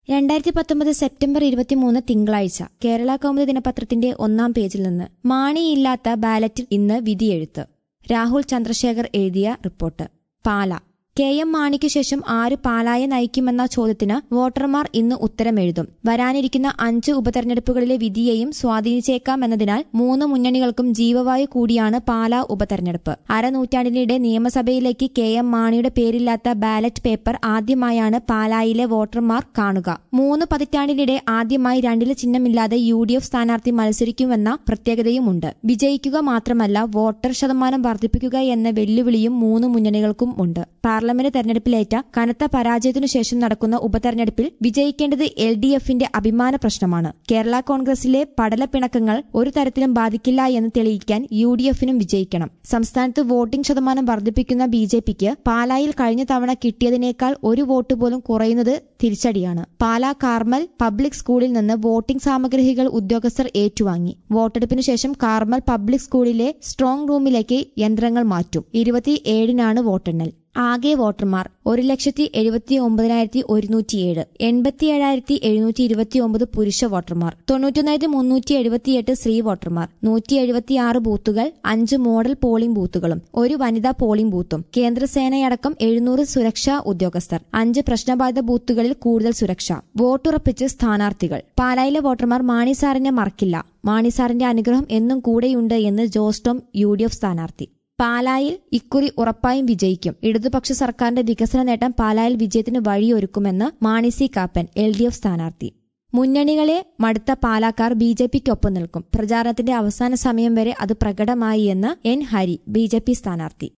രണ്ടായിരത്തി പത്തൊമ്പത് സെപ്റ്റംബർ ഇരുപത്തിമൂന്ന് തിങ്കളാഴ്ച കേരള കൗമുദി ദിനപത്രത്തിന്റെ ഒന്നാം പേജിൽ നിന്ന് മാണിയില്ലാത്ത ബാലറ്റിൽ ഇന്ന് വിധിയെഴുത്ത് രാഹുൽ ചന്ദ്രശേഖർ എഴുതിയ റിപ്പോർട്ട് പാല കെ എം മാണിക്ക് ശേഷം ആര് പാലായെ നയിക്കുമെന്ന ചോദ്യത്തിന് വോട്ടർമാർ ഇന്ന് ഉത്തരമെഴുതും വരാനിരിക്കുന്ന അഞ്ച് ഉപതെരഞ്ഞെടുപ്പുകളിലെ വിധിയെയും സ്വാധീനിച്ചേക്കാമെന്നതിനാൽ മൂന്ന് മുന്നണികൾക്കും ജീവവായു കൂടിയാണ് പാലാ ഉപതെരഞ്ഞെടുപ്പ് അരനൂറ്റാണ്ടിനിടെ നിയമസഭയിലേക്ക് കെ എം മാണിയുടെ പേരില്ലാത്ത ബാലറ്റ് പേപ്പർ ആദ്യമായാണ് പാലായിലെ വോട്ടർമാർ കാണുക മൂന്ന് പതിറ്റാണ്ടിനിടെ ആദ്യമായി രണ്ടില ചിഹ്നമില്ലാതെ യു ഡി എഫ് സ്ഥാനാർത്ഥി മത്സരിക്കുമെന്ന പ്രത്യേകതയുമുണ്ട് വിജയിക്കുക മാത്രമല്ല വോട്ടർ ശതമാനം വർദ്ധിപ്പിക്കുക എന്ന വെല്ലുവിളിയും മൂന്ന് മുന്നണികൾക്കും ഉണ്ട് പാർലമെന്റ് തെരഞ്ഞെടുപ്പിലേറ്റ കനത്ത പരാജയത്തിനു ശേഷം നടക്കുന്ന ഉപതെരഞ്ഞെടുപ്പിൽ വിജയിക്കേണ്ടത് എൽ ഡി എഫിന്റെ അഭിമാന പ്രശ്നമാണ് കേരള കോൺഗ്രസിലെ പടലപ്പിണക്കങ്ങൾ ഒരു തരത്തിലും ബാധിക്കില്ല എന്ന് തെളിയിക്കാൻ യു ഡി എഫിനും വിജയിക്കണം സംസ്ഥാനത്ത് വോട്ടിംഗ് ശതമാനം വർദ്ധിപ്പിക്കുന്ന ബി ജെ പിക്ക് പാലായിൽ കഴിഞ്ഞ തവണ കിട്ടിയതിനേക്കാൾ ഒരു വോട്ട് പോലും കുറയുന്നത് തിരിച്ചടിയാണ് പാലാ കാർമൽ പബ്ലിക് സ്കൂളിൽ നിന്ന് വോട്ടിംഗ് സാമഗ്രികൾ ഉദ്യോഗസ്ഥർ ഏറ്റുവാങ്ങി വോട്ടെടുപ്പിനു ശേഷം കാർമൽ പബ്ലിക് സ്കൂളിലെ സ്ട്രോങ് റൂമിലേക്ക് യന്ത്രങ്ങൾ മാറ്റും ഇരുപത്തിയേഴിനാണ് വോട്ടെണ്ണൽ ആകെ വോട്ടർമാർ ഒരു ലക്ഷത്തി എഴുപത്തി ഒമ്പതിനായിരത്തി ഒരുന്നൂറ്റിയേഴ് എൺപത്തി ഏഴായിരത്തി എഴുന്നൂറ്റി ഇരുപത്തി ഒമ്പത് പുരുഷ വോട്ടർമാർ തൊണ്ണൂറ്റൊന്നായിരത്തി മുന്നൂറ്റി എഴുപത്തിയെട്ട് സ്ത്രീ വോട്ടർമാർ നൂറ്റി എഴുപത്തിയാറ് ബൂത്തുകൾ അഞ്ച് മോഡൽ പോളിംഗ് ബൂത്തുകളും ഒരു വനിതാ പോളിംഗ് ബൂത്തും കേന്ദ്രസേനയടക്കം എഴുന്നൂറ് സുരക്ഷാ ഉദ്യോഗസ്ഥർ അഞ്ച് പ്രശ്നബാധിത ബൂത്തുകളിൽ കൂടുതൽ സുരക്ഷ വോട്ടുറപ്പിച്ച് സ്ഥാനാർത്ഥികൾ പാലായിലെ വോട്ടർമാർ മാണി സാറിനെ മറക്കില്ല മാണി സാറിന്റെ അനുഗ്രഹം എന്നും കൂടെയുണ്ട് എന്ന് Jose Tom U D F സ്ഥാനാർത്ഥി പാലായിൽ ഇക്കുറി ഉറപ്പായും വിജയിക്കും ഇടതുപക്ഷ സർക്കാരിന്റെ വികസന നേട്ടം പാലായിൽ വിജയത്തിന് വഴിയൊരുക്കുമെന്ന് Mani C Kappan L D F സ്ഥാനാർത്ഥി മുന്നണികളെ മടുത്ത പാലാക്കാർ ബി ജെ പിക്കൊപ്പം നിൽക്കും പ്രചാരണത്തിന്റെ അവസാന സമയം വരെ അത് പ്രകടമായി എന്ന് N Hari B J P സ്ഥാനാർത്ഥി